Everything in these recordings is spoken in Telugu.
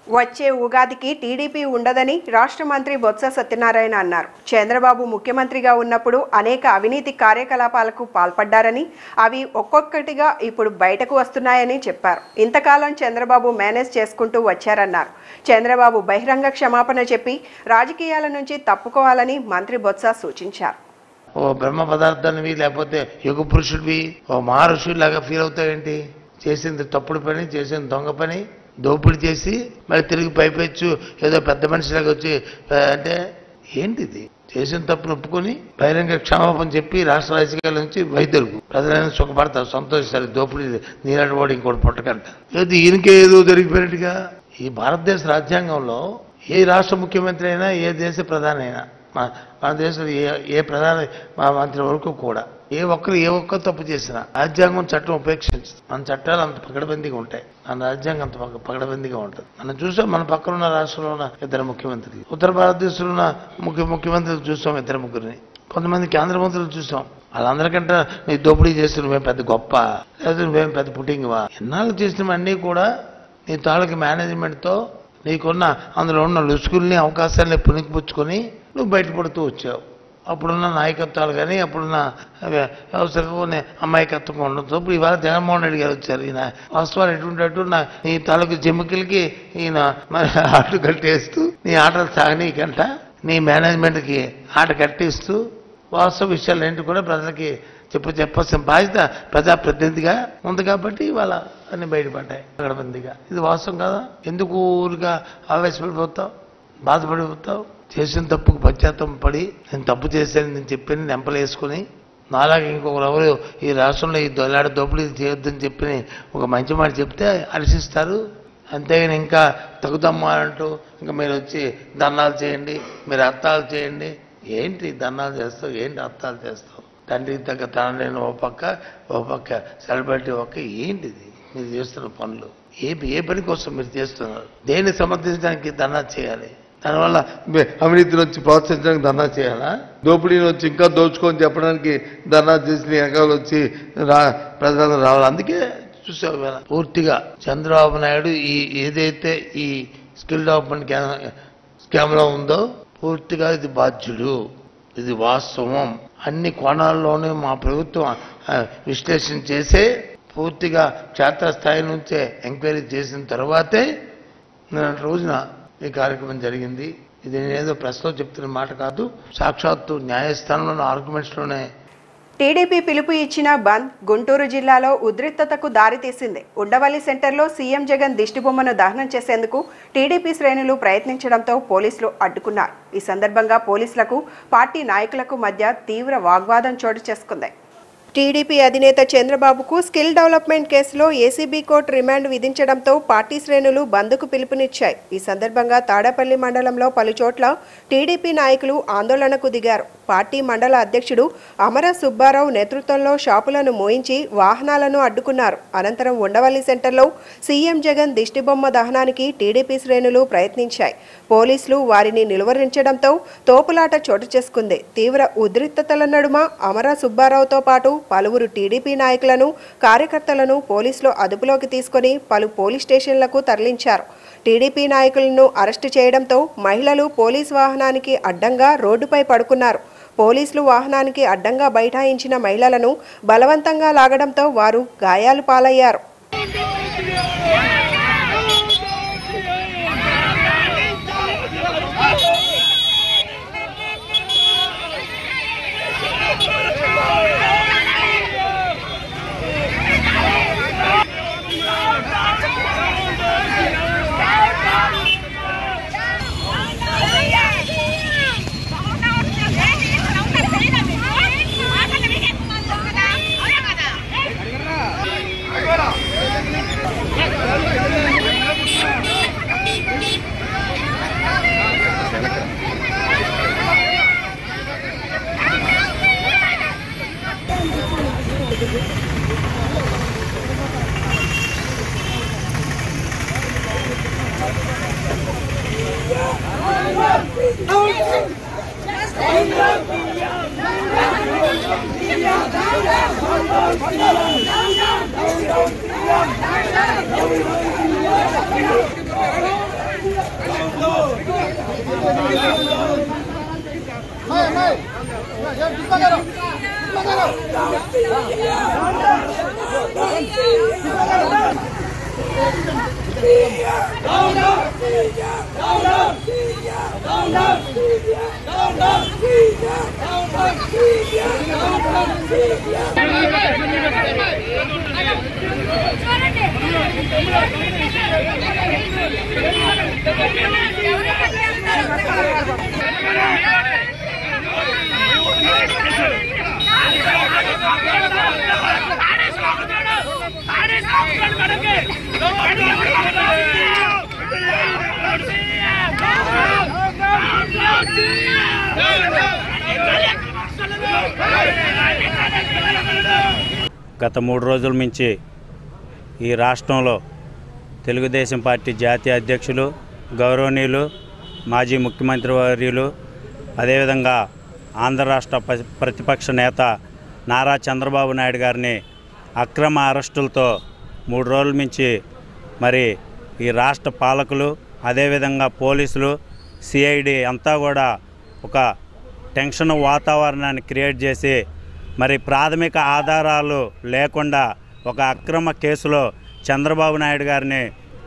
వచ్చే ఉగాదికి టీడీపీ ఉండదని రాష్ట్ర మంత్రి బొత్స సత్యనారాయణ అన్నారు చంద్రబాబు ముఖ్యమంత్రిగా ఉన్నప్పుడు అనేక అవినీతి కార్యకలాపాలకు పాల్పడ్డారని అవి ఒక్కొక్కటిగా ఇప్పుడు బయటకు వస్తున్నాయని చెప్పారు ఇంతకాలం చంద్రబాబు మేనేజ్ చేసుకుంటూ వచ్చారన్నారు చంద్రబాబు బహిరంగ క్షమాపణ చెప్పి రాజకీయాల నుంచి తప్పుకోవాలని మంత్రి బొత్స సూచించారు ఓ బ్రహ్మ పదార్థానివి లేకపోతే యుగ పురుషుడివి ఓ మహర్షుడి లాగా ఫీల్ అవుతావేంటి చేసింది తప్పుడు పని చేసింది దొంగ పని దోపిడీ చేసి మళ్ళీ తిరిగి పైపెచ్చు ఏదో పెద్ద మనిషిలాగా వచ్చి ఆ, అంటే ఏంటిది చేసిన తప్పును ఒప్పుకొని బహిరంగ క్షమాపణ చెప్పి రాష్ట్ర రాజకీయాల నుంచి వైద్యులకు ప్రజలైనా సుఖపడతారు సంతోషిస్తారు దోపిడీ నీలాంటి వాడు ఇంకోటి పుట్టకంట ఏది ఈయనకే ఏదో జరిగిపోయినట్టుగా ఈ భారతదేశ రాజ్యాంగంలో ఏ రాష్ట్ర ముఖ్యమంత్రి అయినా ఏ దేశ ప్రధాని అయినా మన మన దేశంలో ఏ ఏ ప్రధాన మా మంత్రి వరకు కూడా ఏ ఒక్కరు ఏ ఒక్కరు తప్పు చేసినా రాజ్యాంగం చట్టం ఉపేక్షించదు మన చట్టాలు అంత పకడబందీగా ఉంటాయి మన రాజ్యాంగం అంత పక- పకడబందీగా ఉంటుంది మనం చూసాం మన పక్కన ఉన్న రాష్ట్రంలో ఉన్న ఇద్దరు ముఖ్యమంత్రులు ఉత్తర భారతదేశంలో ఉన్న ముఖ్య ముఖ్యమంత్రులు చూసాం ఇద్దరు ముగ్గురిని కొంతమంది కేంద్ర మంత్రులు చూసాం వాళ్ళందరికంటే నీ దోపిడీ చేసి నువ్వేం పెద్ద గొప్ప లేదా నువ్వేం పెద్ద పుట్టింగ్వా ఎన్నాళ్ళు చేసినవన్నీ కూడా నీ తాలూకు మేనేజ్మెంట్తో నీకున్న అందులో ఉన్న లుసుకుల్ని అవకాశాలని పుణికిపుచ్చుకొని నువ్వు బయటపడుతూ వచ్చావు అప్పుడున్న నాయకత్వాలు కానీ అప్పుడున్న వ్యవసాయ అమాయకత్వం ఉండదు ఇప్పుడు ఇవాళ జగన్మోహన్ రెడ్డి గారు వచ్చారు ఈయన వాస్తవాలు ఎటువంటి నా నీ తాలూకు జమ్మికలకి ఈయన మరి ఆటలు కట్టేస్తూ నీ ఆటలు సాగనీకంట నీ మేనేజ్మెంట్కి ఆట కట్టిస్తూ వాస్తవ విషయాలు ఏంటి కూడా ప్రజలకి చెప్పు చెప్పాల్సిన బాధ్యత ప్రజాప్రతినిధిగా ఉంది కాబట్టి ఇవాళ అన్ని బయటపడ్డాయి గడబందిగా ఇది వాస్తవం కదా ఎందుకు ఊరుగా ఆవేశపడిపోతావు బాధపడిపోతావు చేసిన తప్పుకు పశ్చాత్తం పడి నేను తప్పు చేశాను నేను చెప్పి నెంపలేసుకుని నాలాగా ఇంకొకరు ఎవరు ఈ రాష్ట్రంలో ఈ దొల్లాడ దోపిడీ చేయొద్దని చెప్పి ఒక మంచి మాట చెప్తే హర్షిస్తారు అంతేగాని ఇంకా తగుదమ్మా అంటూ ఇంకా మీరు వచ్చి దన్నాలు చేయండి మీరు అర్థాలు చేయండి ఏంటి దన్నాలు చేస్తావు ఏంటి అర్థాలు చేస్తావు తండ్రికి తగ్గ తనలేని ఓ పక్క ఓ పక్క సెలబ్రిటీ ఒక్క ఏంటిది మీరు చేస్తున్న పనులు ఏ ఏ పని కోసం మీరు చేస్తున్నారు దేన్ని సమర్థించడానికి ధర్నా చేయాలి దానివల్ల మీ- అవినీతిని వచ్చి ప్రోత్సహించడానికి ధర్నా చేయాలా దోపిడీని వచ్చి ఇంకా దోచుకొని చెప్పడానికి ధర్నా చేసి నీ వెనకాల వచ్చి రా ప్రజలకు రావాలి అందుకే చూసావు ఇవాళ పూర్తిగా చంద్రబాబు నాయుడు ఈ ఏదైతే ఈ స్కిల్ డెవలప్మెంట్ క్యా- స్కామ్లో ఉందో పూర్తిగా ఇది బాధ్యుడు ఇది వాస్తవం అన్ని కోణాల్లోనూ మా ప్రభుత్వం ఆ, విశ్లేషణ చేసే పూర్తిగా క్షేత్రస్థాయి నుంచే ఎంక్వైరీ చేసిన తర్వాతే నిన్నటి రోజున ఈ కార్యక్రమం జరిగింది ఇది నేనేదో ప్రెస్లో చెప్తున్న మాట కాదు సాక్షాత్తు న్యాయస్థానంలోని ఆర్గ్యుమెంట్స్లోనే టీడీపీ పిలుపు ఇచ్చిన బంద్ గుంటూరు జిల్లాలో ఉద్రిక్తతకు దారితీసింది ఉండవల్లి సెంటర్లో సీఎం జగన్ దిష్టిబొమ్మను దహనం చేసేందుకు టీడీపీ శ్రేణులు ప్రయత్నించడంతో పోలీసులు అడ్డుకున్నారు ఈ సందర్భంగా పోలీసులకు పార్టీ నాయకులకు మధ్య తీవ్ర వాగ్వాదం చోటు చేసుకుంది టీడీపీ అధినేత చంద్రబాబుకు స్కిల్ డెవలప్మెంట్ కేసులో ఏసీబీ కోర్టు రిమాండ్ విధించడంతో పార్టీ శ్రేణులు బంద్కు పిలుపునిచ్చాయి ఈ సందర్భంగా తాడేపల్లి మండలంలో పలుచోట్ల టీడీపీ నాయకులు ఆందోళనకు దిగారు పార్టీ మండల అధ్యక్షుడు అమర సుబ్బారావు నేతృత్వంలో షాపులను మోయించి వాహనాలను అడ్డుకున్నారు అనంతరం ఉండవల్లి సెంటర్లో సీఎం జగన్ దిష్టిబొమ్మ దహనానికి టీడీపీ శ్రేణులు ప్రయత్నించాయి పోలీసులు వారిని నిలువరించడంతో తోపులాట చోటు చేసుకుంది తీవ్ర ఉద్రిక్తతల నడుమ అమర సుబ్బారావుతో పాటు పలువురు టీడీపీ నాయకులను కార్యకర్తలను పోలీసులు అదుపులోకి తీసుకొని పలు పోలీస్ స్టేషన్లకు తరలించారు టీడీపీ నాయకులను అరెస్టు చేయడంతో మహిళలు పోలీస్ వాహనానికి అడ్డంగా రోడ్డుపై పడుకున్నారు పోలీసులు వాహనానికి అడ్డంగా బైఠాయించిన మహిళలను బలవంతంగా లాగడంతో వారు గాయాలు పాలయ్యారు గత మూడు రోజుల నుంచి ఈ రాష్ట్రంలో తెలుగుదేశం పార్టీ జాతీయ అధ్యక్షులు గౌరవనీయులు మాజీ ముఖ్యమంత్రి వర్యులు అదేవిధంగా ఆంధ్ర రాష్ట్ర ప- ప్రతిపక్ష నేత నారా చంద్రబాబు నాయుడు గారిని అక్రమ అరెస్టులతో మూడు రోజుల నుంచి మరి ఈ రాష్ట్ర పాలకులు అదేవిధంగా పోలీసులు సిఐడి అంతా కూడా ఒక టెన్షన్ వాతావరణాన్ని క్రియేట్ చేసి మరి ప్రాథమిక ఆధారాలు లేకుండా ఒక అక్రమ కేసులో చంద్రబాబు నాయుడు గారిని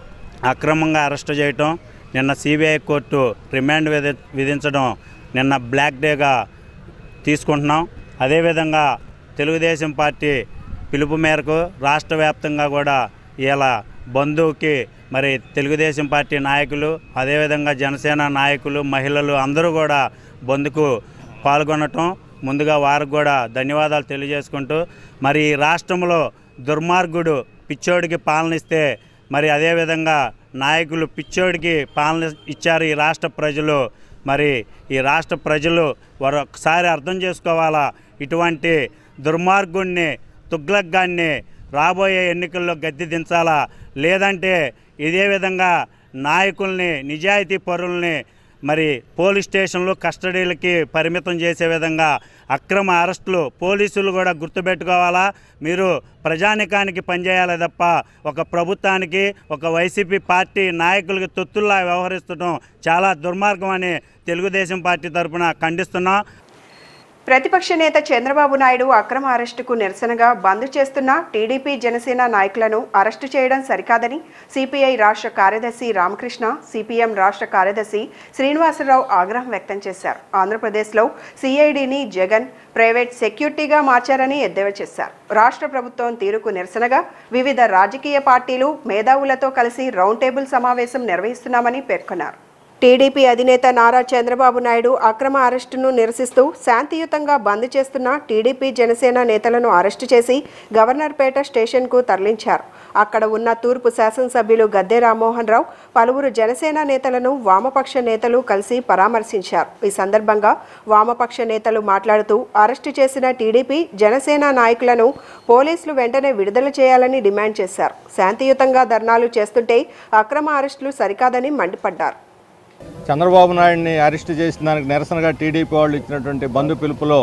అక్రమంగా అరెస్ట్ చేయటం నిన్న సిబిఐ కోర్టు రిమాండ్ విధి విధించడం నిన్న బ్లాక్ డేగా తీసుకుంటున్నాం అదేవిధంగా తెలుగుదేశం పార్టీ పిలుపు మేరకు రాష్ట్ర వ్యాప్తంగా కూడా ఇలా బంధువుకి మరి తెలుగుదేశం పార్టీ నాయకులు అదేవిధంగా జనసేన నాయకులు మహిళలు అందరూ కూడా బంధుకు పాల్గొనటం ముందుగా వారికి కూడా ధన్యవాదాలు తెలియజేసుకుంటూ మరి ఈ రాష్ట్రంలో దుర్మార్గుడు పిచ్చోడికి పాలన ఇస్తే మరి అదేవిధంగా నాయకులు పిచ్చోడికి పాలన ఇచ్చారు ఈ రాష్ట్ర ప్రజలు మరి ఈ రాష్ట్ర ప్రజలు వారు ఒకసారి అర్థం చేసుకోవాలా ఇటువంటి దుర్మార్గుణ్ణి తుగ్లగ్గాన్ని రాబోయే ఎన్నికల్లో గద్దె దించాలా లేదంటే ఇదే విధంగా నాయకుల్ని నిజాయితీ పరుల్ని మరి పోలీస్ స్టేషన్లు కస్టడీలకి పరిమితం చేసే విధంగా అక్రమ అరెస్టులు పోలీసులు కూడా గుర్తుపెట్టుకోవాలా మీరు ప్రజానికానికి పనిచేయాలి తప్ప ఒక ప్రభుత్వానికి ఒక వైసీపీ పార్టీ నాయకులకి తొత్తుల్లా వ్యవహరిస్తడం చాలా దుర్మార్గం అని తెలుగుదేశం పార్టీ తరపున ఖండిస్తున్నాం ప్రతిపక్ష నేత చంద్రబాబు నాయుడు అక్రమ అరెస్టుకు నిరసనగా బంద్ చేస్తున్న టీడీపీ జనసేన నాయకులను అరెస్టు చేయడం సరికాదని సిపిఐ రాష్ట్ర కార్యదర్శి రామకృష్ణ సిపిఎం రాష్ట్ర కార్యదర్శి శ్రీనివాసరావు ఆగ్రహం వ్యక్తం చేశారు ఆంధ్రప్రదేశ్లో సిఐడిని జగన్ ప్రైవేట్ సెక్యూరిటీగా మార్చారని ఎద్దేవా చేశారు రాష్ట్ర ప్రభుత్వం తీరుకు నిరసనగా వివిధ రాజకీయ పార్టీలు మేధావులతో కలిసి రౌండ్ టేబుల్ సమావేశం నిర్వహిస్తున్నామని పేర్కొన్నారు టీడీపీ అధినేత నారా చంద్రబాబు నాయుడు అక్రమ అరెస్టును నిరసిస్తూ శాంతియుతంగా బంద్ చేస్తున్న టీడీపీ జనసేన నేతలను అరెస్టు చేసి గవర్నర్పేట స్టేషన్కు తరలించారు అక్కడ ఉన్న తూర్పు శాసనసభ్యులు గద్దె రామ్మోహన్ రావు పలువురు జనసేన నేతలను వామపక్ష నేతలు కలిసి పరామర్శించారు ఈ సందర్భంగా వామపక్ష నేతలు మాట్లాడుతూ అరెస్టు చేసిన టీడీపీ జనసేన నాయకులను పోలీసులు వెంటనే విడుదల చేయాలని డిమాండ్ చేశారు శాంతియుతంగా ధర్నాలు చేస్తుంటే అక్రమ అరెస్టులు సరికాదని మండిపడ్డారు చంద్రబాబు నాయుడిని అరెస్ట్ చేసిన దానికి నిరసనగా టీడీపీ వాళ్ళు ఇచ్చినటువంటి బంధు పిలుపులో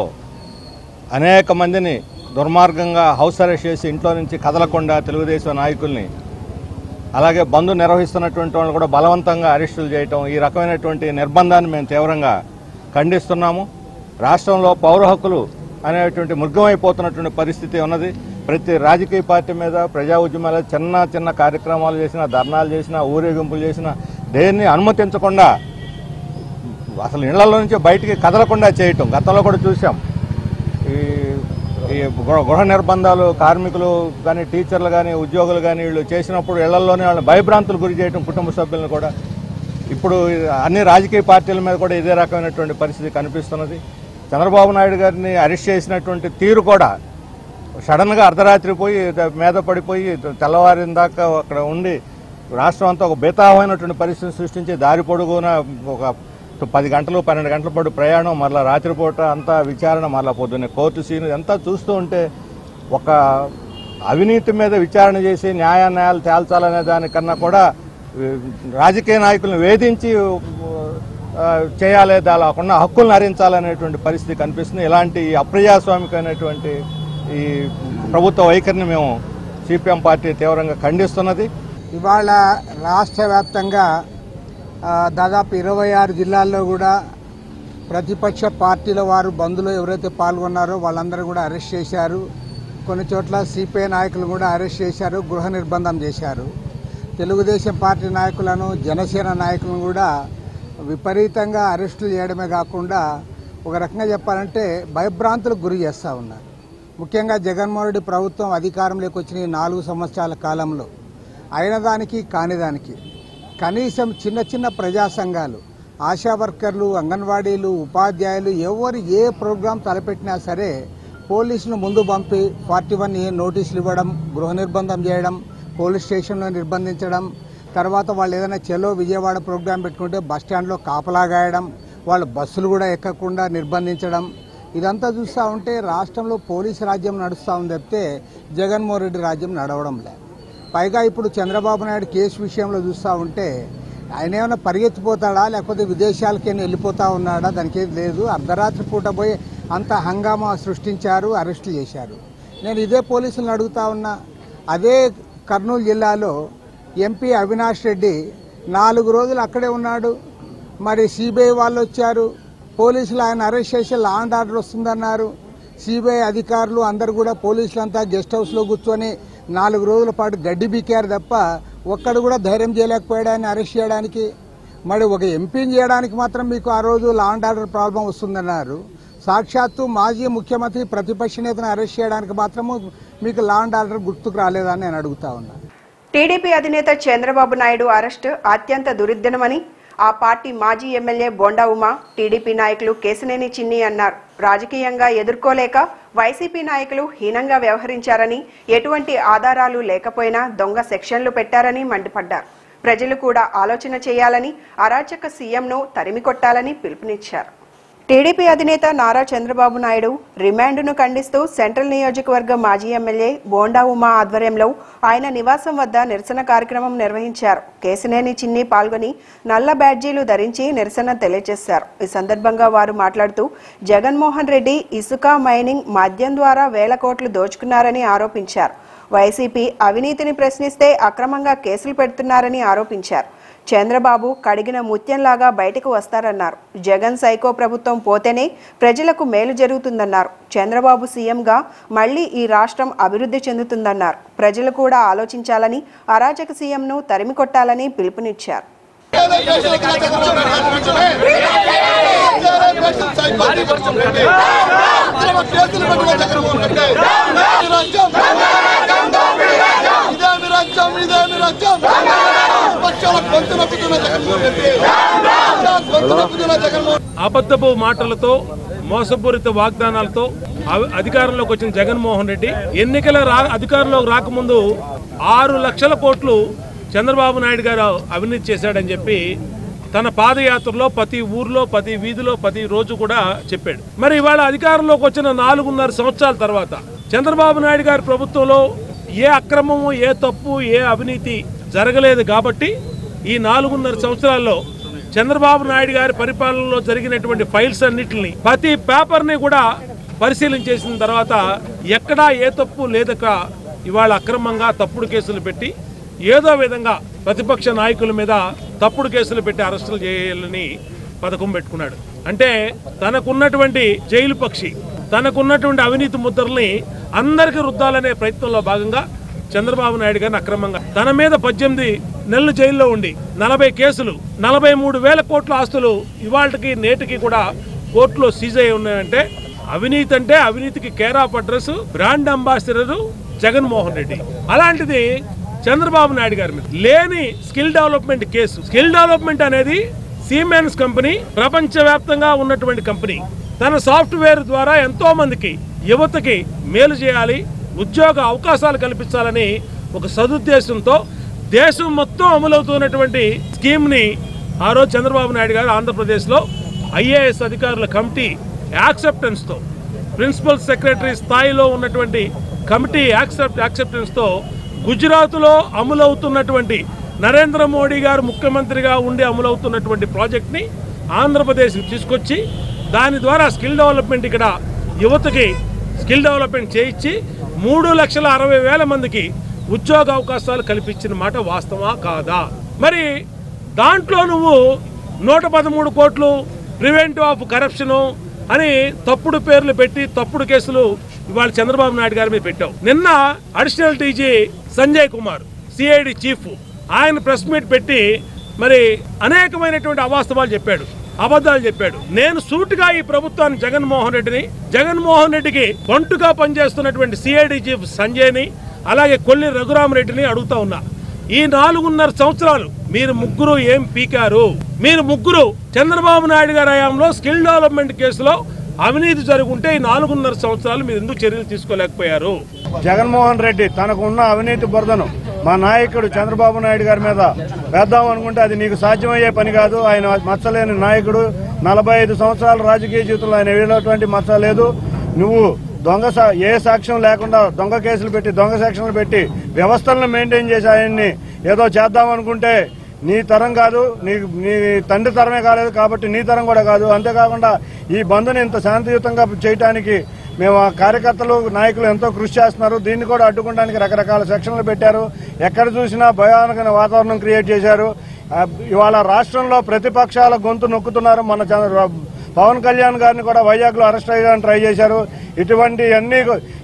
అనేక మందిని దుర్మార్గంగా హౌస్ అరెస్ట్ చేసి ఇంట్లో నుంచి కదలకుండా తెలుగుదేశం నాయకుల్ని అలాగే బంధు నిర్వహిస్తున్నటువంటి వాళ్ళు కూడా బలవంతంగా అరెస్టులు చేయటం ఈ రకమైనటువంటి నిర్బంధాన్ని మేము తీవ్రంగా ఖండిస్తున్నాము రాష్ట్రంలో పౌర హక్కులు అనేటువంటి మృగమైపోతున్నటువంటి పరిస్థితి ఉన్నది ప్రతి రాజకీయ పార్టీ మీద ప్రజా ఉద్యమాల చిన్న చిన్న కార్యక్రమాలు చేసినా ధర్నాలు చేసినా ఊరేగింపులు చేసినా దేన్ని అనుమతించకుండా అసలు ఇళ్లలో నుంచి బయటికి కదలకుండా చేయటం గతంలో కూడా చూసాం ఈ ఈ గృహ గృహ నిర్బంధాలు కార్మికులు కానీ టీచర్లు కానీ ఉద్యోగులు కానీ వీళ్ళు చేసినప్పుడు ఇళ్లలోనే వాళ్ళని భయభ్రాంతులు గురి చేయటం కుటుంబ సభ్యులను కూడా ఇప్పుడు అన్ని రాజకీయ పార్టీల మీద కూడా ఇదే రకమైనటువంటి పరిస్థితి కనిపిస్తున్నది చంద్రబాబు నాయుడు గారిని అరెస్ట్ చేసినటువంటి తీరు కూడా సడన్గా అర్ధరాత్రి పోయి ద- మీద పడిపోయి తెల్లవారిన దాకా అక్కడ ఉండి రాష్ట్రం అంతా ఒక బేతాహమైనటువంటి పరిస్థితిని సృష్టించి దారి పొడుగున ఒక పది గంటలు పన్నెండు గంటల పాటు ప్రయాణం మరలా రాత్రిపూట అంతా విచారణ మరలా పొద్దున్నే కోర్టు సీన్ అంతా చూస్తూ ఉంటే ఒక అవినీతి మీద విచారణ చేసి న్యాయాన్యాయాలు తేల్చాలనే దానికన్నా కూడా ఈ, రాజకీయ నాయకులను వేధించి ఆ, చేయాలి దానికున్న హక్కులను హరించాలనేటువంటి పరిస్థితి కనిపిస్తుంది ఇలాంటి అప్రజాస్వామికమైనటువంటి ఈ ప్రభుత్వ వైఖరిని మేము సిపిఎం పార్టీ తీవ్రంగా ఖండిస్తున్నది ఇవాళ రాష్ట్ర వ్యాప్తంగా ఆ, దాదాపు ఇరవై ఆరు జిల్లాల్లో కూడా ప్రతిపక్ష పార్టీల వారు బంద్లో ఎవరైతే పాల్గొన్నారో వాళ్ళందరూ కూడా అరెస్ట్ చేశారు కొన్ని చోట్ల సిపిఐ నాయకులు కూడా అరెస్ట్ చేశారు గృహ నిర్బంధం చేశారు తెలుగుదేశం పార్టీ నాయకులను జనసేన నాయకులను కూడా విపరీతంగా అరెస్టులు చేయడమే కాకుండా ఒక రకంగా చెప్పాలంటే భయభ్రాంతులకు గురి చేస్తూ ఉన్నారు ముఖ్యంగా జగన్మోహన్ రెడ్డి ప్రభుత్వం అధికారంలోకి వచ్చిన ఈ నాలుగు సంవత్సరాల కాలంలో అయిన దానికి కాని దానికి కనీసం చిన్న చిన్న ప్రజా సంఘాలు ఆశా వర్కర్లు అంగన్వాడీలు ఉపాధ్యాయులు ఎవరు ఏ ప్రోగ్రాం తలపెట్టినా సరే పోలీసులు ముందు పంపి ఫార్టీ వన్ ఏ నోటీసులు ఇవ్వడం గృహ నిర్బంధం చేయడం పోలీస్ స్టేషన్లో నిర్బంధించడం తర్వాత వాళ్ళు ఏదైనా చెలో విజయవాడ ప్రోగ్రాం పెట్టుకుంటే బస్ స్టాండ్లో కాపలా గాయడం వాళ్ళు బస్సులు కూడా ఎక్కకుండా నిర్బంధించడం ఇదంతా చూస్తూ ఉంటే రాష్ట్రంలో పోలీసు రాజ్యం నడుస్తూ ఉంది తప్పితే జగన్మోహన్ రెడ్డి రాజ్యం నడవడం లేదు పైగా ఇప్పుడు చంద్రబాబు నాయుడు కేసు విషయంలో చూస్తూ ఉంటే ఆయన ఏమైనా పరిగెత్తిపోతాడా లేకపోతే విదేశాలకైనా వెళ్ళిపోతా ఉన్నాడా దానికి ఏది లేదు అర్ధరాత్రి పూట పోయి అంత హంగామా సృష్టించారు అరెస్టు చేశారు నేను ఇదే పోలీసులను అడుగుతా ఉన్నా అదే కర్నూలు జిల్లాలో ఎంపీ అవినాష్ రెడ్డి నాలుగు రోజులు అక్కడే ఉన్నాడు మరి సిబిఐ వాళ్ళు వచ్చారు పోలీసులు ఆయన అరెస్ట్ చేసి లా అండ్ ఆర్డర్ వస్తుందన్నారు సిబిఐ అధికారులు అందరు కూడా పోలీసులంతా గెస్ట్ హౌస్లో కూర్చొని నాలుగు రోజుల పాటు గడ్డి బీకారు తప్ప ఒక్కడు కూడా ధైర్యం చేయలేకపోయాడు ఆయన అరెస్ట్ చేయడానికి మరి ఒక ఎంపీని చేయడానికి మాత్రం మీకు ఆ రోజు లా అండ్ ఆర్డర్ ప్రాబ్లం వస్తుందన్నారు సాక్షాత్తు మాజీ ముఖ్యమంత్రి ప్రతిపక్ష నేతను అరెస్ట్ చేయడానికి మాత్రము మీకు లా అండ్ ఆర్డర్ గుర్తుకు రాలేదని నేను అడుగుతా ఉన్నా టీడీపీ అధినేత చంద్రబాబు నాయుడు అరెస్టు అత్యంత దురిద్దనమని ఆ పార్టీ మాజీ ఎమ్మెల్యే బోండా ఉమా టీడీపీ నాయకులు కేసినేని చిన్ని అన్నారు రాజకీయంగా ఎదుర్కోలేక వైసీపీ నాయకులు హీనంగా వ్యవహరించారని ఎటువంటి ఆధారాలు లేకపోయినా దొంగ సెక్షన్లు పెట్టారని మండిపడ్డారు ప్రజలు కూడా ఆలోచన చేయాలని అరాచక సీఎంను తరిమి కొట్టాలని పిలుపునిచ్చారు టీడీపీ అధినేత నారా చంద్రబాబు నాయుడు రిమాండ్ను ఖండిస్తూ సెంట్రల్ నియోజకవర్గ మాజీ ఎమ్మెల్యే బోండా ఉమా ఆధ్వర్యంలో ఆయన నివాసం వద్ద నిరసన కార్యక్రమం నిర్వహించారు కేసినేని చిన్ని పాల్గొని నల్ల బ్యాడ్జీలు ధరించి నిరసన తెలియజేశారు ఈ సందర్భంగా వారు మాట్లాడుతూ జగన్మోహన్ రెడ్డి ఇసుక మైనింగ్ మద్యం ద్వారా వేల కోట్లు దోచుకున్నారని ఆరోపించారు వైసీపీ అవినీతిని ప్రశ్నిస్తే అక్రమంగా కేసులు పెడుతున్నారని ఆరోపించారు చంద్రబాబు కడిగిన ముత్యంలాగా బయటకు వస్తారన్నారు జగన్ సైకో ప్రభుత్వం పోతేనే ప్రజలకు మేలు జరుగుతుందన్నారు చంద్రబాబు సీఎంగా మళ్లీ ఈ రాష్ట్రం అభివృద్ధి చెందుతుందన్నారు ప్రజలు కూడా ఆలోచించాలని అరాచక సీఎంను తరిమి కొట్టాలని పిలుపునిచ్చారు అబద్ధపు మాటలతో మోసపూరిత వాగ్దానాలతో అవి- అధికారంలోకి వచ్చిన జగన్మోహన్ రెడ్డి ఎన్నికల రా అధికారంలోకి రాకముందు ఆరు లక్షల కోట్లు చంద్రబాబు నాయుడు గారు అవినీతి చేశాడని చెప్పి తన పాదయాత్రలో ప్రతి ఊర్లో ప్రతి వీధిలో ప్రతి రోజు కూడా చెప్పాడు మరి ఇవాళ అధికారంలోకి వచ్చిన నాలుగున్నర సంవత్సరాల తర్వాత చంద్రబాబు నాయుడు గారి ప్రభుత్వంలో ఏ అక్రమము ఏ తప్పు ఏ అవినీతి జరగలేదు కాబట్టి ఈ నాలుగున్నర సంవత్సరాల్లో చంద్రబాబు నాయుడు గారి పరిపాలనలో జరిగినటువంటి ఫైల్స్ అన్నిటిని ప్రతి పేపర్ని కూడా పరిశీలన చేసిన తర్వాత ఎక్కడా ఏ తప్పు లేదక ఇవాళ అక్రమంగా తప్పుడు కేసులు పెట్టి ఏదో విధంగా ప్రతిపక్ష నాయకుల మీద తప్పుడు కేసులు పెట్టి అరెస్టులు చేయాలని పథకం పెట్టుకున్నాడు అంటే తనకున్నటువంటి జైలు పక్షి తనకున్నటువంటి అవినీతి ముద్రల్ని అందరికీ రుద్దాలనే ప్రయత్నంలో భాగంగా చంద్రబాబు నాయుడు గారిని అక్రమంగా తన మీద పద్దెనిమిది నెలలు జైల్లో ఉండి నలభై కేసులు నలభై మూడు వేల కోట్ల ఆస్తులు ఇవాళకి నేటికి కూడా కోర్టులో సీజ్ అయి ఉన్నాయంటే అవినీతి అంటే అవినీతికి care of address brand ambassador Jaganmohan Reddy అలాంటిది చంద్రబాబు నాయుడు గారి మీద లేని skill development case skill development అనేది సీమెన్స్ కంపెనీ ప్రపంచవ్యాప్తంగా ఉన్నటువంటి కంపెనీ తన సాఫ్ట్వేర్ ద్వారా ఎంతో మందికి యువతకి మేలు చేయాలి ఉద్యోగ అవకాశాలు కల్పించాలని ఒక సదుద్దేశంతో దేశం మొత్తం అమలవుతున్నటువంటి స్కీమ్ని ఆ రోజు చంద్రబాబు నాయుడు గారు ఆంధ్రప్రదేశ్లో ఐఏఎస్ అధికారుల కమిటీ యాక్సెప్టెన్స్తో ప్రిన్సిపల్ సెక్రటరీ స్థాయిలో ఉన్నటువంటి కమిటీ యాక్సెప్ట్ యాక్సెప్టెన్స్తో గుజరాత్లో అమలవుతున్నటువంటి నరేంద్ర మోడీ గారు ముఖ్యమంత్రిగా ఉండి అమలవుతున్నటువంటి ప్రాజెక్ట్ని ఆంధ్రప్రదేశ్కి తీసుకొచ్చి దాని ద్వారా స్కిల్ డెవలప్మెంట్ ఇక్కడ యువతకి స్కిల్ డెవలప్మెంట్ చేయించి మూడు లక్షల అరవై వేల మందికి ఉద్యోగ అవకాశాలు కల్పించిన మాట వాస్తవా కాదా మరి దాంట్లో నువ్వు నూట పదమూడు కోట్లు ప్రివెంటివ్ ఆఫ్ కరప్షను అని తప్పుడు పేర్లు పెట్టి తప్పుడు కేసులు ఇవాళ చంద్రబాబు నాయుడు గారి మీద పెట్టావు నిన్న additional DG Sanjay Kumar CID chief ఆయన ప్రెస్ మీట్ పెట్టి మరి అనేకమైనటువంటి అవాస్తవాలు చెప్పాడు అబద్ధాలు చెప్పాడు నేను సూటిగా ఈ ప్రభుత్వాన్ని జగన్మోహన్ రెడ్డిని జగన్మోహన్ రెడ్డికి పంటుగా పనిచేస్తున్నటువంటి సిఐడి చీఫ్ సంజయ్ని అలాగే కొల్లి రఘురామరెడ్డిని అడుగుతా ఉన్నా ఈ నాలుగున్నర సంవత్సరాలు మీరు ముగ్గురు ఏం పీకారు మీరు ముగ్గురు చంద్రబాబు నాయుడు గారి హయాంలో స్కిల్ డెవలప్మెంట్ కేసులో అవినీతి జరుగుంటే ఈ నాలుగున్నర సంవత్సరాలు మీరు ఎందుకు చర్యలు తీసుకోలేకపోయారు జగన్మోహన్ రెడ్డి తనకు ఉన్న అవినీతి బురదను మా నాయకుడు చంద్రబాబు నాయుడు గారి మీద వేద్దాం అనుకుంటే అది నీకు సాధ్యమయ్యే పని కాదు ఆయన మచ్చలేని నాయకుడు నలభై ఐదు సంవత్సరాల రాజకీయ జీవితంలో ఆయన వీళ్ళటువంటి మచ్చ లేదు నువ్వు దొంగ సా- ఏ సాక్ష్యం లేకుండా దొంగ కేసులు పెట్టి దొంగ సెక్షన్లు పెట్టి వ్యవస్థలను మెయింటైన్ చేసి ఆయన్ని ఏదో చేద్దాం అనుకుంటే నీ తరం కాదు నీ నీ తండ్రి తరమే కాలేదు కాబట్టి నీ తరం కూడా కాదు అంతేకాకుండా ఈ బంద్ని ఇంత శాంతియుతంగా చేయటానికి మేము ఆ కార్యకర్తలు నాయకులు ఎంతో కృషి చేస్తున్నారు దీన్ని కూడా అడ్డుకోవడానికి రకరకాల సెక్షన్లు పెట్టారు ఎక్కడ చూసినా భయానకమైన వాతావరణం క్రియేట్ చేశారు ఆ, ఇవాళ రాష్ట్రంలో ప్రతిపక్షాల గొంతు నొక్కుతున్నారు మన చంద్ర- పవన్ కళ్యాణ్ గారిని కూడా వైజాగ్ లో అరెస్ట్ చేయడానికి ట్రై చేశారు ఇటువంటి అన్ని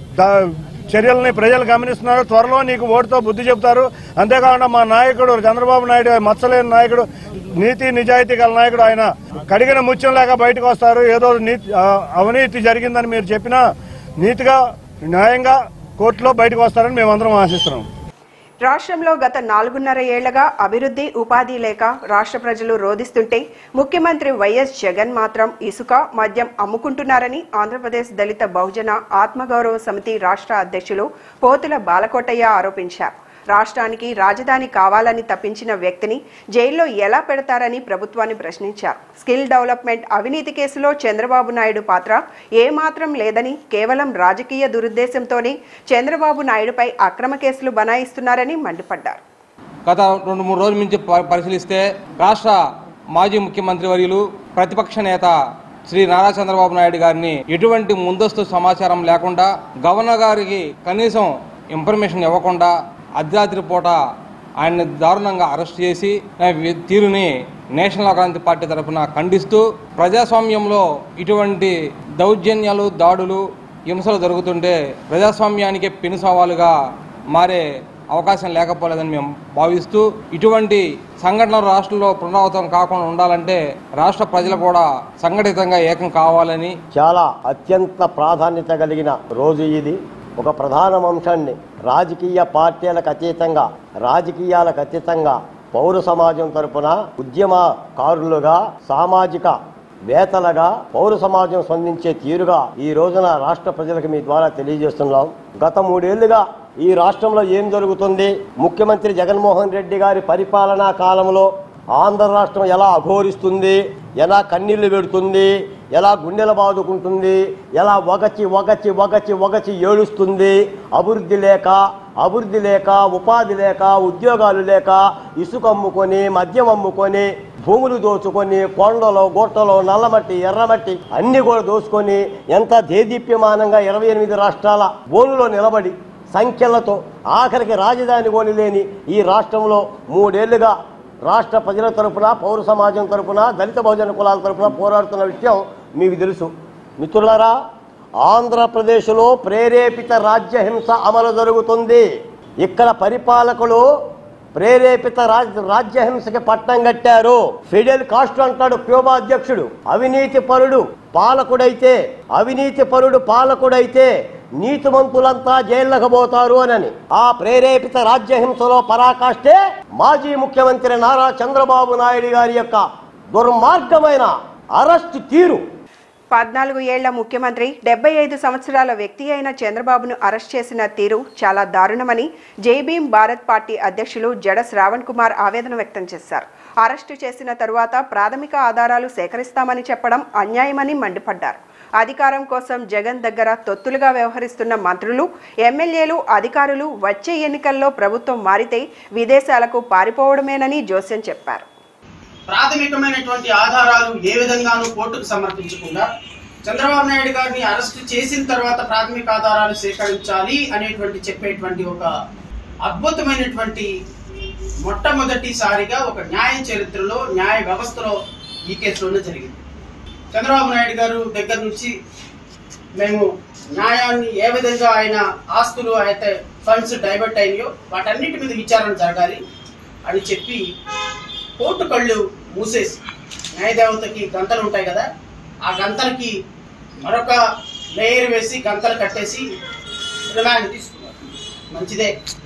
చర్యల్ని ప్రజలు గమనిస్తున్నారు త్వరలో నీకు ఓటుతో బుద్ధి చెబుతారు అంతేకాకుండా మా నాయకుడు చంద్రబాబు నాయుడు మచ్చలేని నాయకుడు నీతి నిజాయితీ గల నాయకుడు ఆయన కడిగిన ముత్యం లేక బయటకు వస్తారు ఏదో నీతి ఆ, అవినీతి జరిగిందని మీరు చెప్పినా నీతిగా న్యాయంగా కోర్టులో బయటకు వస్తారని మేమందరం ఆశిస్తున్నాం రాష్ట్రంలో గత నాలుగున్నర ఏళ్లగా అభివృద్ధి ఉపాధి లేక రాష్ట్ర ప్రజలు రోధిస్తుంటే ముఖ్యమంత్రి వైఎస్ జగన్ మాత్రం ఇసుక మద్యం అమ్ముకుంటున్నారని ఆంధ్రప్రదేశ్ దళిత బహుజన ఆత్మగౌరవ సమితి రాష్ట్ర అధ్యక్షులు పోతుల బాలకోటయ్య ఆరోపించారు రాష్ట్రానికి రాజధాని కావాలని తప్పించిన వ్యక్తిని జైల్లో ఎలా పెడతారని ప్రభుత్వాన్ని ప్రశ్నించారు స్కిల్ డెవలప్మెంట్ అవినీతి కేసులో చంద్రబాబు నాయుడు పాత్ర ఏమాత్రం లేదని కేవలం రాజకీయ దురుద్దేశంతోనే చంద్రబాబు నాయుడుపై అక్రమ కేసులు బనాయిస్తున్నారని మండిపడ్డారు గత రెండు మూడు రోజుల నుంచి ప- పరిశీలిస్తే రాష్ట్ర మాజీ ముఖ్యమంత్రి వర్యులు ప్రతిపక్ష నేత శ్రీ నారా చంద్రబాబు నాయుడు గారిని ఎటువంటి ముందస్తు సమాచారం లేకుండా గవర్నర్ గారికి కనీసం ఇన్ఫర్మేషన్ ఇవ్వకుండా అర్ధరాత్రి పూట ఆయన్ని దారుణంగా అరెస్ట్ చేసి ఆ వి- తీరుని నేషనల్ క్రాంతి పార్టీ తరఫున ఖండిస్తూ ప్రజాస్వామ్యంలో ఇటువంటి దౌర్జన్యాలు దాడులు హింసలు జరుగుతుంటే ప్రజాస్వామ్యానికి పెను సవాలుగా మారే అవకాశం లేకపోలేదని మేము భావిస్తూ ఇటువంటి సంఘటనలు రాష్ట్రంలో పునరావృతం కాకుండా ఉండాలంటే రాష్ట్ర ప్రజలు కూడా సంఘటితంగా ఏకం కావాలని చాలా అత్యంత ప్రాధాన్యత కలిగిన రోజు ఇది ఒక ప్రధాన అంశాన్ని రాజకీయ పార్టీలకు అతీతంగా రాజకీయాలకు అతీతంగా పౌర సమాజం తరపున ఉద్యమకారులుగా సామాజిక వేతలుగా పౌర సమాజం స్పందించే తీరుగా ఈ రోజున రాష్ట్ర ప్రజలకు మీ ద్వారా తెలియజేస్తున్నాం గత మూడేళ్లుగా ఈ రాష్ట్రంలో ఏం జరుగుతుంది ముఖ్యమంత్రి జగన్మోహన్ రెడ్డి గారి పరిపాలనా కాలంలో ఆంధ్ర రాష్ట్రం ఎలా అఘోరిస్తుంది ఎలా కన్నీళ్లు పెడుతుంది ఎలా గుండెలు బాదుకుంటుంది ఎలా ఒకచి ఒకచి ఒకచి ఒకచి ఏడుస్తుంది అభివృద్ధి లేక అభివృద్ధి లేక ఉపాధి లేక ఉద్యోగాలు లేక ఇసుక అమ్ముకొని మద్యం అమ్ముకొని భూములు దోచుకొని కొండలో గుట్టలో నల్లమట్టి ఎర్రమట్టి అన్ని కూడా దోచుకొని ఎంత దేదీప్యమానంగా ఇరవై ఎనిమిది రాష్ట్రాల బోనులో నిలబడి సంఖ్యలతో ఆఖరికి రాజధాని కోని లేని ఈ రాష్ట్రంలో మూడేళ్లుగా రాష్ట్ర ప్రజల తరపున పౌర సమాజం తరపున దళిత బహుజన కులాల తరపున పోరాడుతున్న విషయం మీకు తెలుసు మిత్రులారా ఆంధ్రప్రదేశ్లో ప్రేరేపిత రాజ్యహింస అమలు జరుగుతుంది ఇక్కడ పరిపాలకులు ప్రేరేపిత రాజ్ రాజ్యహింసకి పట్టం కట్టారు ఫిడెల్ కాస్ట్రో అంటాడు క్యూబా అధ్యక్షుడు అవినీతి పరుడు పాలకుడైతే అవినీతి పరుడు పాలకుడైతే నీతిమంతులంతా జైళ్ళకు పోతారు అని ఆ ప్రేరేపిత రాజ్యహింసలో పరాకాష్టే మాజీ ముఖ్యమంత్రి నారా చంద్రబాబు నాయుడు గారి యొక్క దుర్మార్గమైన అరెస్ట్ తీరు పద్నాలుగు ఏళ్ల ముఖ్యమంత్రి డెబ్బై ఐదు సంవత్సరాల వ్యక్తి అయిన చంద్రబాబును అరెస్ట్ చేసిన తీరు చాలా దారుణమని జైభీం భారత్ పార్టీ అధ్యక్షులు జడ శ్రావణ్ కుమార్ ఆవేదన వ్యక్తం చేశారు అరెస్టు చేసిన తరువాత ప్రాథమిక ఆధారాలు సేకరిస్తామని చెప్పడం అన్యాయమని మండిపడ్డారు అధికారం కోసం జగన్ దగ్గర తొత్తులుగా వ్యవహరిస్తున్న మంత్రులు ఎమ్మెల్యేలు అధికారులు వచ్చే ఎన్నికల్లో ప్రభుత్వం మారితే విదేశాలకు పారిపోవడమేనని జోస్యం చెప్పారు ప్రాథమికమైనటువంటి ఆధారాలు ఏ విధంగానూ కోర్టుకు సమర్పించకుండా చంద్రబాబు నాయుడు గారిని అరెస్ట్ చేసిన తర్వాత ప్రాథమిక ఆధారాలు సేకరించాలి అనేటువంటి చెప్పేటువంటి ఒక అద్భుతమైనటువంటి మొట్టమొదటిసారిగా ఒక న్యాయ చరిత్రలో న్యాయ వ్యవస్థలో ఈ కేసులోనే జరిగింది చంద్రబాబు నాయుడు గారు దగ్గర నుంచి మేము న్యాయాన్ని ఏ విధంగా ఆయన ఆస్తులు అయితే ఫండ్స్ డైవర్ట్ అయినాయో వాటన్నిటి మీద విచారణ జరగాలి అని చెప్పి కోర్టు కళ్ళు మూసేసి న్యాయదేవతకి గంతలు ఉంటాయి కదా ఆ గంతలకి మరొక లేయర్ వేసి గంతలు కట్టేసి రిమాండ్ తీసుకున్నారు మంచిదే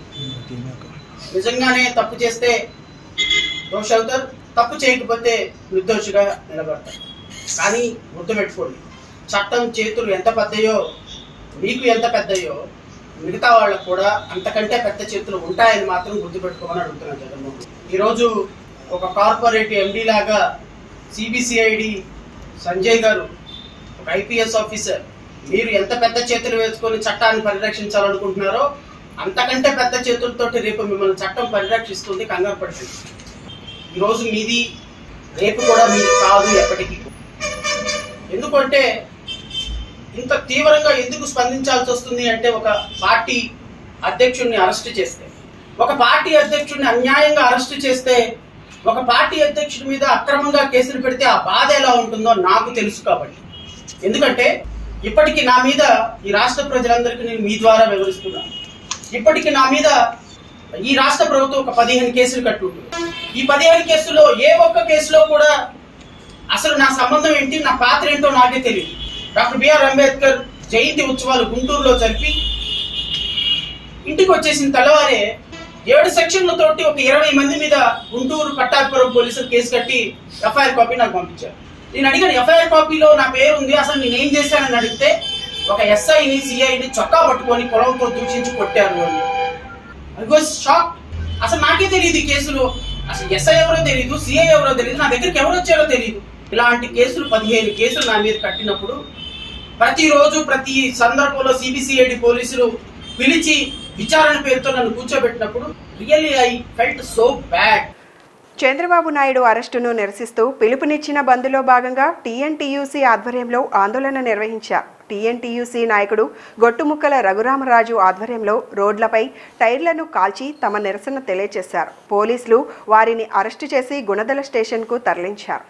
నిజంగానే తప్పు చేస్తే దోష అవుతారు తప్పు చేయకపోతే నిర్దోషిగా నిలబడతారు కానీ గుర్తుపెట్టుకోండి చట్టం చేతులు ఎంత పెద్దయో మీకు ఎంత పెద్దయో మిగతా వాళ్ళకు కూడా అంతకంటే పెద్ద చేతులు ఉంటాయని మాత్రం గుర్తుపెట్టుకోమని అడుగుతున్నాను జగన్మోహన్ రెడ్డి. ఈరోజు ఒక కార్పొరేట్ ఎండి లాగా సిబిసిఐడి సంజయ్ గారు ఒక ఐపీఎస్ ఆఫీసర్ మీరు ఎంత పెద్ద చేతులు వేసుకొని చట్టాన్ని పరిరక్షించాలనుకుంటున్నారో అంతకంటే పెద్ద చేతులతోటి రేపు మిమ్మల్ని చట్టం పరిరక్షిస్తుంది కంగారు పడుతుంది ఈరోజు మీది రేపు కూడా మీది కాదు ఎప్పటికీ ఎందుకంటే ఇంత తీవ్రంగా ఎందుకు స్పందించాల్సి వస్తుంది అంటే ఒక పార్టీ అధ్యక్షుడిని అరెస్ట్ చేస్తే ఒక పార్టీ అధ్యక్షుడిని అన్యాయంగా అరెస్ట్ చేస్తే ఒక పార్టీ అధ్యక్షుడి మీద అక్రమంగా కేసులు పెడితే ఆ బాధ ఎలా ఉంటుందో నాకు తెలుసు కాబట్టి ఎందుకంటే ఇప్పటికీ నా మీద ఈ రాష్ట్ర ప్రజలందరికీ నేను మీ ద్వారా వివరిస్తున్నాను ఇప్పటికీ నా మీద ఈ రాష్ట్ర ప్రభుత్వం ఒక పదిహేను కేసులు కట్టుంటుంది ఈ పదిహేను కేసుల్లో ఏ ఒక్క కేసులో కూడా అసలు నా సంబంధం ఏంటి నా పాత్ర ఏంటో నాకే తెలియదు డాక్టర్ బిఆర్ అంబేద్కర్ జయంతి ఉత్సవాలు గుంటూరులో జరిపి ఇంటికి వచ్చేసిన తెల్లవారే ఏడు సెక్షన్లతోటి ఒక ఇరవై మంది మీద గుంటూరు పట్టాభిపురం పోలీసులు కేసు కట్టి ఎఫ్ఐఆర్ కాపీ నాకు పంపించారు నేను అడిగాను ఎఫ్ఐఆర్ కాపీలో నా పేరు ఉంది అసలు నేను ఏం చేశానని అడిగితే ఒక ఎస్ఐని సిఐని చొక్కా పట్టుకొని పొలంతో దూషించి కొట్టారు అని ఐ వాజ్ షాక్ అసలు నాకే తెలియదు ఈ కేసులు అసలు ఎస్ఐ ఎవరో తెలియదు సిఐ ఎవరో తెలియదు నా దగ్గరికి ఎవరు వచ్చారో తెలియదు ఇలాంటి కేసులు పదిహేను కేసులు నా మీద కట్టినప్పుడు ప్రతిరోజు ప్రతి సందర్భంలో సిబిసిఐడి పోలీసులు పిలిచి విచారణ పేరుతో నన్ను కూర్చోబెట్టినప్పుడు really I felt so bad Chandrababu Naidu అరెస్టును నిరసిస్తూ పిలుపునిచ్చిన బంద్లో భాగంగా టీఎన్టీయూసీ ఆధ్వర్యంలో ఆందోళన నిర్వహించారు టీఎన్టీయూసీ నాయకుడు గొట్టుముక్కల రఘురామరాజు ఆధ్వర్యంలో రోడ్లపై టైర్లను కాల్చి తమ నిరసన తెలియజేశారు పోలీసులు వారిని అరెస్టు చేసి గుణదల స్టేషన్కు తరలించారు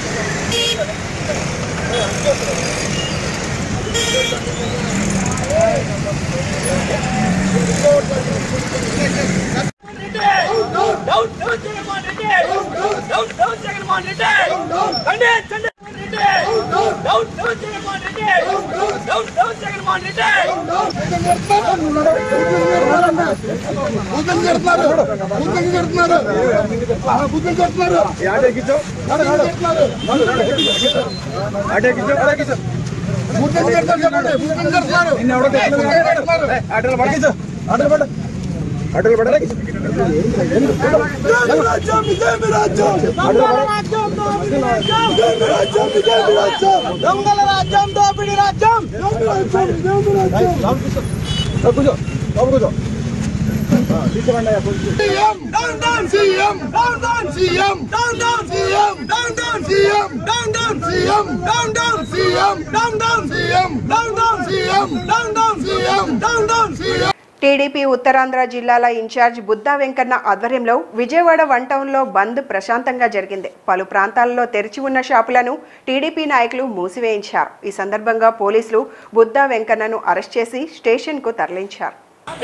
టీడీపీ ఉత్తరాంధ్ర జిల్లాల ఇన్ఛార్జ్ బుద్దా వెంకన్న ఆధ్వర్యంలో విజయవాడ వన్ టౌన్లో బంద్ ప్రశాంతంగా జరిగింది పలు ప్రాంతాల్లో తెరిచి ఉన్న షాపులను టీడీపీ నాయకులు మూసివేయించారు ఈ సందర్భంగా పోలీసులు బుద్దా వెంకన్నను అరెస్ట్ చేసి స్టేషన్కు తరలించారు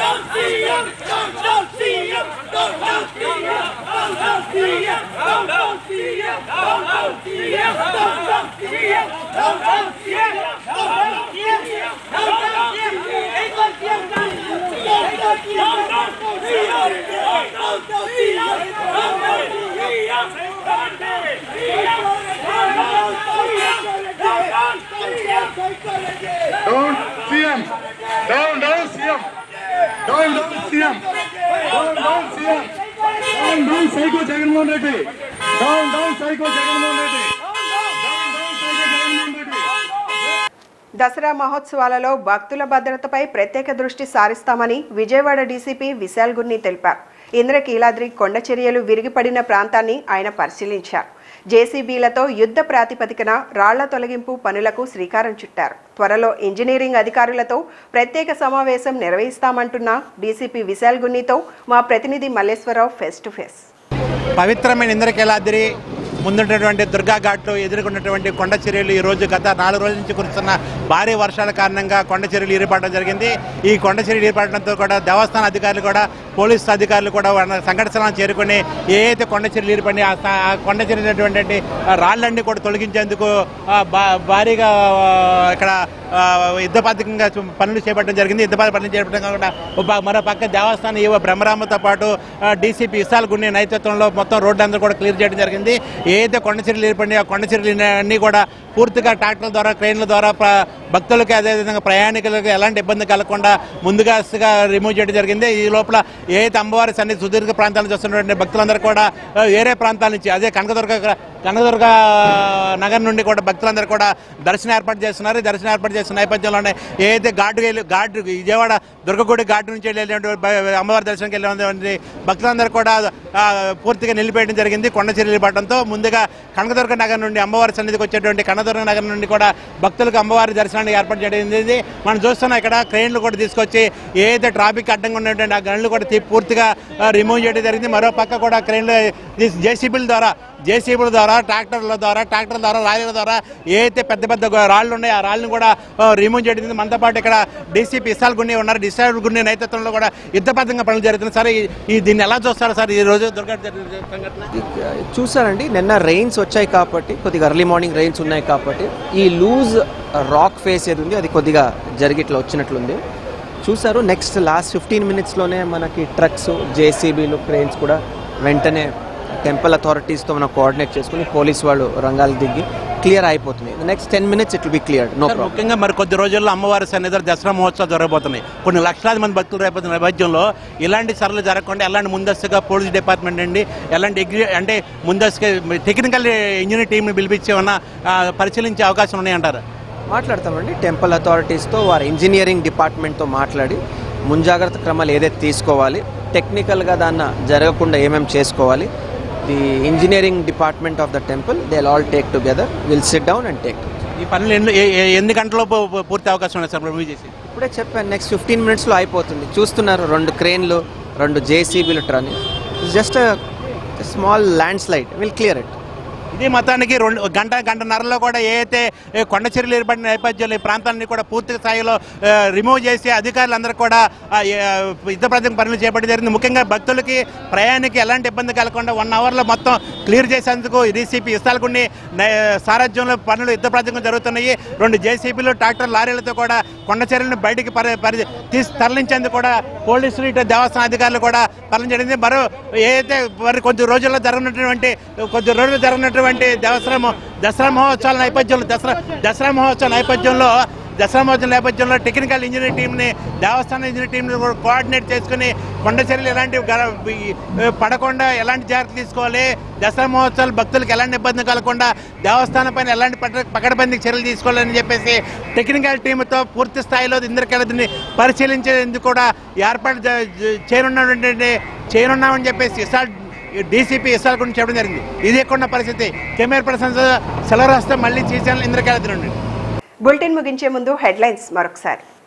Down CM. Down down CM. Down down CM. Down down CM. Down down Psycho Jagannath Reddy. Down down Psycho Jagannath Reddy. Down down Psycho Jagannath Reddy. Dasara మహోత్సవాలలో భక్తుల భద్రతపై ప్రత్యేక దృష్టి సారిస్తామని విజయవాడ డీసీపీ విశాల్ గున్ని తెలిపారు ఇంద్రకీలాద్రి కొండ చర్యలు విరిగిపడిన ప్రాంతాన్ని ఆయన పరిశీలించారు జేసీబీలతో యుద్ధ ప్రాతిపదికన రాళ్ల తొలగింపు పనులకు శ్రీకారం చుట్టారు త్వరలో ఇంజనీరింగ్ అధికారులతో ప్రత్యేక సమావేశం నిర్వహిస్తామంటున్న డీసీపీ విశాల్ గున్నితో మా ప్రతినిధి మల్లేశ్వరరావు ఫేస్ టు ఫేస్ పవిత్రమైన ఇంద్రకీలాద్రి ముందున్నటువంటి దుర్గా ఘాట్లు ఎదుర్కొన్నటువంటి కొండ చర్యలు ఈ రోజు గత నాలుగు రోజుల నుంచి కురుస్తున్న భారీ వర్షాల కారణంగా కొండ చర్యలు ఏర్పడడం జరిగింది ఈ కొండ చర్యలు ఏర్పడడంతో కూడా దేవస్థాన అధికారులు కూడా పోలీసు అధికారులు కూడా వాళ్ళ సంఘటన స్థలాన్ని చేరుకొని ఏ అయితే కొండ చర్యలు ఏర్పడి ఆ స- ఆ కొండ చర్యటువంటి రాళ్ళన్నీ కూడా తొలగించేందుకు ఆ, భా- భారీగా ఆ, ఇక్కడ ఆ, యుద్ధపాతికంగా చు- పనులు చేపట్టడం జరిగింది యుద్ధపాత పనులు చేపట్టడం కాకుండా ఒక- మరో పక్క దేవస్థానం ఈవో బ్రహ్మరామతో పాటు డీసీపీ ఇసాల్ గున్ని నేతృత్వంలో మొత్తం రోడ్డు అందరూ కూడా క్లియర్ చేయడం జరిగింది ఏదైతే కొండ చర్యలు ఏర్పడినాయో ఆ కొండ చర్యలు అన్నీ కూడా పూర్తిగా ట్రాక్టర్ల ద్వారా ట్రైన్ల ద్వారా ప్ర- భక్తులకి అదేవిధంగా ప్రయాణికులకు ఎలాంటి ఇబ్బంది కలగకుండా ముందుగా రిమూవ్ చేయడం జరిగింది ఈ లోపల ఏ అయితే అమ్మవారి సన్నిధి సుదీర్ఘ ప్రాంతాల నుంచి వస్తున్నటువంటి భక్తులందరూ కూడా ఆ, వేరే ప్రాంతాల నుంచి అదే కనకదుర్గ కనకదుర్గ నగర్ నుండి కూడా భక్తులందరూ కూడా దర్శనం ఏర్పాటు చేస్తున్నారు ఈ దర్శనం ఏర్పాటు చేస్తున్న నేపథ్యంలోనే ఏదైతే ఘాటు వెళ్ళి ఘాటు విజయవాడ దుర్గగుడి ఘాటు నుంచి వెళ్ళేటువంటి భ- అమ్మవారి దర్శనంకి వెళ్ళినటువంటి భక్తులందరూ కూడా ఆ, పూర్తిగా నిలిపేయడం జరిగింది కొండ చర్యలు పడడంతో ముందుగా కనకదుర్గ నగర్ నుండి అమ్మవారి సన్నిధికి వచ్చేటువంటి కనకదుర్గ నగర్ నుండి కూడా భక్తులకు అమ్మవారి దర్శనానికి ఏర్పాటు చేయడం జరిగింది మనం చూస్తున్నాం ఇక్కడ క్రెయిన్లు కూడా తీసుకొచ్చి ఏదైతే ట్రాఫిక్ అడ్డంగా ఉన్నటువంటి ఆ గనులు కూడా తీ- పూర్తిగా రిమూవ్ చేయడం జరిగింది మరో పక్క కూడా క్రెయిన్లు జేసీబీల ద్వారా జేసీబీల ద్వారా ట్రాక్టర్ల ద్వారా ట్రాక్టర్ల ద్వారా లారీల ద్వారా ఏదైతే పెద్ద పెద్ద గో- రాళ్ళు ఉన్నాయో ఆ రాళ్ళని కూడా రిమూవ్ చేయడం జరిగింది. మనతో పాటు ఇక్కడ డీసీపీ ఇసాల్ గుండి ఉన్నారు డిసాల్ గుండి నేతృత్వంలో కూడా యుద్ధబద్ధంగా పనులు జరుగుతున్నాయి సార్ ఈ- ఈ దీన్ని ఎలా చూస్తారు సార్ ఈ రోజు దుర్గా సంఘటన చూసారండి నిన్న రెయిన్స్ వచ్చాయి కాబట్టి కొద్దిగా ఎర్లీ మార్నింగ్ రెయిన్స్ ఉన్నాయి కాబట్టి ఈ లూజ్ రాక్ ఫేస్ ఏది ఉంది అది కొద్దిగా జరిగిట్లా వచ్చినట్లుంది చూసారు నెక్స్ట్ లాస్ట్ ఫిఫ్టీన్ మినిట్స్లోనే మనకి ట్రక్స్ జేసీబీలు క్రెయిన్స్ కూడా వెంటనే టెంపుల్ అథారిటీస్తో మనం కోఆర్డినేట్ చేసుకుని పోలీస్ వాళ్ళు రంగాలు దిగి క్లియర్ అయిపోతుంది next ten minutes it will be clear no sir, problem ముఖ్యంగా మరి కొద్ది రోజుల్లో అమ్మవారి సన్నిధిలో దసరా మహోత్సవాలు జరగబోతున్నాయి కొన్ని లక్షలాది మంది భక్తులు రేపొద్దున నేపథ్యంలో ఇలాంటి సరళి జరగకుండా ఎలాంటి ముందస్తుగా పోలీస్ డిపార్ట్మెంట్ అండి ఎలాంటి ఎగ్రి అంటే ముందస్తుగా టెక్నికల్ ఇంజనీర్ టీంని పిలిపించి ఏమన్నా ఆ, పరిశీలించే అవకాశం ఉన్నాయంటారు మాట్లాడతామండి టెంపుల్ అథారిటీస్తో వారి ఇంజనీరింగ్ డిపార్ట్మెంట్తో మాట్లాడి ముంజాగ్రత్త క్రమాలు ఏదైతే తీసుకోవాలి టెక్నికల్గా దాన్ని జరగకుండా ఏమేమి చేసుకోవాలి the engineering department of the temple they all take together will sit down and take ఈ పనులు ఎన్ని ఏ- ఏ- ఎన్ని గంటల్లో పూ- పూ- పూర్తి అవకాశం ఉన్నాయి సార్ రివ్యూ చేసి ఇప్పుడే చెప్పాను నెక్స్ట్ ఫిఫ్టీన్ మినిట్స్లో అయిపోతుంది చూస్తున్నారు రెండు క్రేన్లు రెండు జేసీబీలు ట్రని just small landslide will clear it ఇది మొత్తానికి రెండు గంట గంటన్నరలో కూడా ఏ అయితే ఏ కొండ చర్యలు ఏర్పడిన నేపథ్యంలో ఈ ప్రాంతాన్ని కూడా పూర్తి స్థాయిలో ఆ, రిమూవ్ చేసి అధికారులందరూ కూడా ఆ, ఏ, యుద్ధ ప్రజలకు పనులు చేపట్టి జరిగింది ముఖ్యంగా భక్తులకి ప్రయాణికి ఎలాంటి ఇబ్బంది కలగకుండా వన్ అవర్లో మొత్తం క్లియర్ చేసేందుకు డీసీపీ ఇస్తాలకుండి సారథ్యంలో పనులు యుద్ధ ప్రజలకు జరుగుతున్నాయి రెండు జేసీబీలు ట్రాక్టర్ లారీలతో కూడా కొండ చర్యలను బయటికి పరి పరి తీసి తరలించేందుకు కూడా పోలీసులు ఇటు దేవస్థాన అధికారులు కూడా తరలించడం జరిగింది మరో ఏదైతే మరి కొద్ది రోజుల్లో జరగనటువంటి కొద్ది రోజులు జరగనటువంటి దసరా మహో- దసరా మహోత్సవాల నేపథ్యంలో దసరా దసరా మహోత్సవాల నేపథ్యంలో దసరా మహోత్సవం నేపథ్యంలో టెక్నికల్ ఇంజనీర్ టీంని దేవస్థాన ఇంజనీర్ టీంని కూడా కోఆర్డినేట్ చేసుకుని కొండ చర్యలు ఎలాంటి గర- ఈ, పడకుండా ఎలాంటి జాగ్రత్తలు తీసుకోవాలి దసరా మహోత్సవాలు భక్తులకు ఎలాంటి ఇబ్బంది కలగకుండా దేవస్థానం పైన ఎలాంటి పట పకడ్బందీ చర్యలు తీసుకోవాలని చెప్పేసి టెక్నికల్ టీంతో పూర్తి స్థాయిలో ఇంద్రకీలదిని పరిశీలించేందుకు కూడా ఏర్పాటు జ- జ- చేయనున్నటువంటి చేయనున్నామని చెప్పేసి ఇసాల్ డీసీపీ ఇసాల్ గురించి చెప్పడం జరిగింది ఇది ఎక్కువ పరిస్థితి కెమెరా పర్సన్ సెలవు రాస్తే మళ్ళీ చేసాను ఇంద్రకీలది నుండి బులెటిన్ ముగించే ముందు హెడ్లైన్స్ మరొకసారి